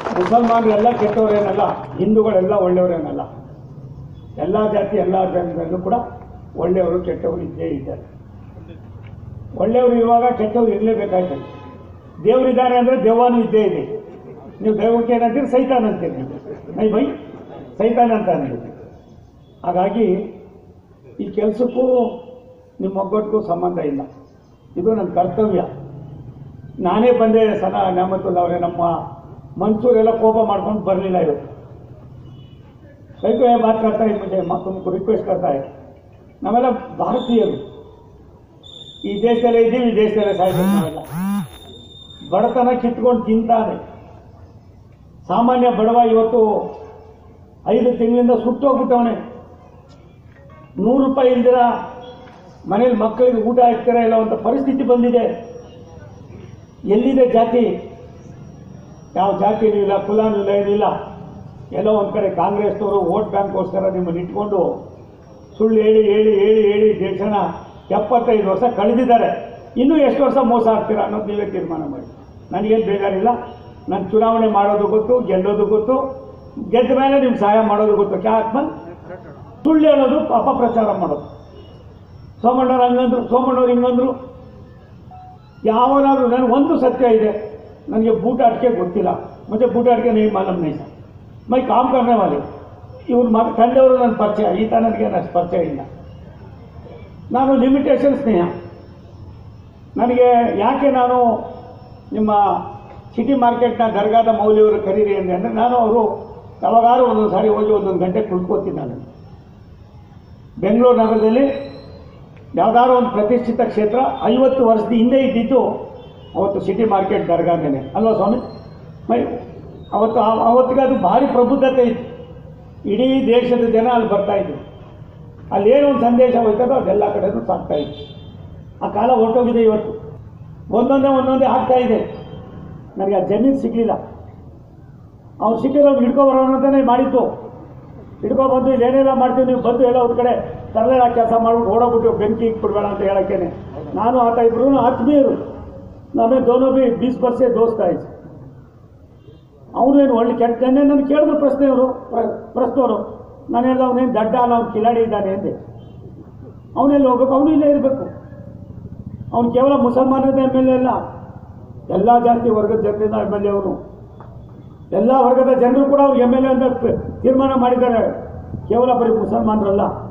ಮುಸಲ್ಮಾನರೆಲ್ಲ ಕೆಟ್ಟವರೇನಲ್ಲ ಹಿಂದೂಗಳೆಲ್ಲ ಒಳ್ಳೆಯವರೇನಲ್ಲ ಎಲ್ಲ ಜಾತಿ ಎಲ್ಲ ಜನರಲ್ಲೂ ಕೂಡ ಒಳ್ಳೆಯವರು ಕೆಟ್ಟವರು ಇದ್ದೇ ಇದ್ದಾರೆ ಒಳ್ಳೆಯವರು ಇರುವಾಗ ಕೆಟ್ಟವರು ಇರಲೇಬೇಕಾಯ್ತದೆ ದೇವರಿದ್ದಾರೆ ಅಂದರೆ ದೆವ್ವನೂ ಇದ್ದೇ ಇದೆ ನೀವು ದೈವಕ್ಕೆ ಏನಂತೀರಿ ಸೈತಾನ್ ಅಂತೀರಿ ನೀವು ನೈ ಬೈ ಸೈತಾನ್ ಅಂತ ಅಂತೀರಿ ಹಾಗಾಗಿ ಈ ಕೆಲಸಕ್ಕೂ ನಿಮ್ಮ ಒಗ್ಗಟ್ಟಿಗೂ ಸಂಬಂಧ ಇಲ್ಲ ಇದು ನನ್ನ ಕರ್ತವ್ಯ ನಾನೇ ಬಂದೆ ಸನಾ ನ್ಯಾಮತುಲ್ಲ ಅವರೇ ನಮ್ಮ ಮನ್ಸೂರೆಲ್ಲ ಕೋಪ ಮಾಡ್ಕೊಂಡು ಬರಲಿಲ್ಲ ಇವತ್ತು ಕೈ ಕೈ ಬಾತ್ करता है मुझे मैं तुमको ರಿಕ್ವೆಸ್ಟ್ करता है ನಾವೆಲ್ಲ ಭಾರತೀಯರು ಈ ದೇಶದಲ್ಲೇ ಇದ್ದೀವಿ ಈ ದೇಶದಲ್ಲೇ ಸಾಯ್ಬೇಕು ನಾವೆಲ್ಲ ಬಡತನ ಕಿತ್ಕೊಂಡು ತಿಂತಾನೆ ಸಾಮಾನ್ಯ ಬಡವ ಇವತ್ತು ಐದು ತಿಂಗಳಿಂದ ಸುಟ್ಟೋಗ್ಬಿಟ್ಟವನೆ ನೂರು ರೂಪಾಯಿ ಇಲ್ದಿರ ಮನೇಲಿ ಮಕ್ಕಳಿಗೆ ಊಟ ಹಾಕ್ತಿರ ಇಲ್ಲ ಅಂತ ಪರಿಸ್ಥಿತಿ ಬಂದಿದೆ ಎಲ್ಲಿದೆ ಜಾತಿ ಯಾವ ಜಾತಿನೂ ಇಲ್ಲ ಕುಲಾನೂ ಇಲ್ಲ ಏನಿಲ್ಲ ಎಲ್ಲೋ ಒಂದು ಕಡೆ ಕಾಂಗ್ರೆಸ್ನವರು ವೋಟ್ ಬ್ಯಾಂಕ್ಗೋಸ್ಕರ ನಿಮ್ಮನ್ನು ಇಟ್ಕೊಂಡು ಸುಳ್ಳು ಹೇಳಿ ಹೇಳಿ ಹೇಳಿ ಹೇಳಿ ದೇಶನ ಎಪ್ಪತ್ತೈದು ವರ್ಷ ಕಳೆದಿದ್ದಾರೆ ಇನ್ನೂ ಎಷ್ಟು ವರ್ಷ ಮೋಸ ಆಗ್ತೀರಾ ಅನ್ನೋದು ನೀವೇ ತೀರ್ಮಾನ ಮಾಡಿ ನನಗೇನು ಬೇಜಾರಿಲ್ಲ ನಾನು ಚುನಾವಣೆ ಮಾಡೋದು ಗೊತ್ತು ಗೆಲ್ಲೋದು ಗೊತ್ತು ಗೆದ್ದ ಮೇಲೆ ನಿಮ್ಗೆ ಸಹಾಯ ಮಾಡೋದು ಗೊತ್ತು ಕ್ಯಾತ್ಮನ್ ಸುಳ್ಳು ಹೇಳೋದು ಅಪಪ್ರಚಾರ ಮಾಡೋದು ಸೋಮಣ್ಣವ್ರು ಹಂಗಂದ್ರು ಸೋಮಣ್ಣವ್ರು ಹಿಂಗಂದ್ರು ಯಾವನಾದ್ರೂ ನನಗೆ ಒಂದು ಸತ್ಯ ಇದೆ ನನಗೆ ಬೂಟಾಟಿಕೆ ಗೊತ್ತಿಲ್ಲ ಮತ್ತೆ ಬೂಟಾಟಿಕೆ ನೀವು ಮಾಲೂಮ್ नहीं ಸರ್ ಮೈ ಕಾಮ್ करने वाले ಇವ್ರು ಮ ಕಂಡವರು ನನ್ನ ಪರಿಚಯ ಈತ ನನಗೆ ನನ್ನ ಪರಿಚಯ ಇಲ್ಲ ನಾನು ಲಿಮಿಟೇಷನ್ ಸ್ನೇಹ ನನಗೆ ಯಾಕೆ ನಾನು ನಿಮ್ಮ ಸಿಟಿ ಮಾರ್ಕೆಟ್ನ ದರ್ಗಾದ ಮೌಲ್ಯವರು ಕರೀರಿ ಅಂದೆ ಅಂದರೆ ನಾನು ಅವರು ಯಾವಾಗಾದ್ರೂ ಒಂದೊಂದು ಸಾರಿ ಹೋಗಿ ಒಂದೊಂದು ಗಂಟೆ ಕುಳ್ಕೋತೀನಿ ನಾನು ಬೆಂಗಳೂರು ನಗರದಲ್ಲಿ ಯಾವ್ದಾದ್ರು ಒಂದು ಪ್ರತಿಷ್ಠಿತ ಕ್ಷೇತ್ರ ಐವತ್ತು ವರ್ಷದ ಹಿಂದೆ ಇದ್ದಿದ್ದು ಅವತ್ತು ಸಿಟಿ ಮಾರ್ಕೆಟ್ ದರ್ಗಾದೇನೆ ಅಲ್ವಾ ಸ್ವಾಮಿ ಮೈ ಅವತ್ತು ಆ- ಅವತ್ತಿಗೆ ಅದು ಭಾರಿ ಪ್ರಬುದ್ಧತೆ ಇತ್ತು ಇಡೀ ದೇಶದ ಜನ ಅಲ್ಲಿ ಬರ್ತಾ ಇದ್ರು ಅಲ್ಲಿ ಏನು ಒಂದು ಸಂದೇಶ ಹೋಯ್ತದೋ ಅದೆಲ್ಲ ಕಡೆನೂ ಸಾಕ್ತಾ ಇತ್ತು ಆ ಕಾಲ ಹೊರಟೋಗಿದೆ ಇವತ್ತು ಒಂದೊಂದೇ ಒಂದೊಂದೇ ಆಗ್ತಾ ಇದೆ ನನಗೆ ಆ ಜಮೀನು ಸಿಗಲಿಲ್ಲ ಅವ್ನು ಸಿಕ್ಕಿದವ್ರು ಹಿಡ್ಕೊ ಬರೋಣ ಅಂತಾನೆ ಮಾಡಿತ್ತು ಹಿಡ್ಕೊ ಬಂದು ಇಲ್ಲಿ ಏನೆಲ್ಲ ಮಾಡ್ತೀವಿ ನೀವು ಬಂದು ಎಲ್ಲ ಒಂದು ಕಡೆ ತರಲೆಲ್ಲ ಕೆಲಸ ಮಾಡ್ಬಿಟ್ಟು ಓಡೋಗ್ಬಿಟ್ಟು ಬೆಂಕಿ ಇಟ್ಬಿಡ್ಬೇಡ ಅಂತ ಹೇಳಕ್ಕೇನೆ ನಾನು ಆತ ಇಬ್ರು ಆತ್ಮೀಯರು ನಾವೇ ದೋನೋ ಬಿ ಬೀಸ್ ಬರ್ಸೆ ದೋಸ್ತ ಆಯ್ತು ಅವನೇನು ಒಳ್ಳೆ ಕೆಟ್ಟ ನೆನ್ನೆ ನಾನು ಕೇಳಿದ್ರು ಪ್ರಶ್ನೆಯವರು ಪ್ರಶ್ನವರು ನಾನು ಹೇಳಿದ ಅವನೇನು ದಡ್ಡ ಅಲ್ಲ ಅವ್ನು ಕಿಲಾಡಿ ಇದ್ದಾನೆ ಅಂದೆ ಅವನೆಲ್ಲಿ ಹೋಗ್ಬೇಕು ಅವನು ಇಲ್ಲೇ ಇರಬೇಕು ಅವನು ಕೇವಲ ಮುಸಲ್ಮಾನದ ಎಮ್ ಎಲ್ ಎ ಅಲ್ಲ ಎಲ್ಲ ಜಾತಿ ವರ್ಗದ ಜನರಿಂದ ಎಮ್ ಎಲ್ ಎ ಅವನು ಎಲ್ಲ ವರ್ಗದ ಜನರು ಕೂಡ ಅವ್ರು ಎಮ್ ಎಲ್ ಎ ಅಂತ ಪ- ತೀರ್ಮಾನ ಮಾಡಿದ್ದಾರೆ ಕೇವಲ ಬರೀ ಮುಸಲ್ಮಾನರಲ್ಲ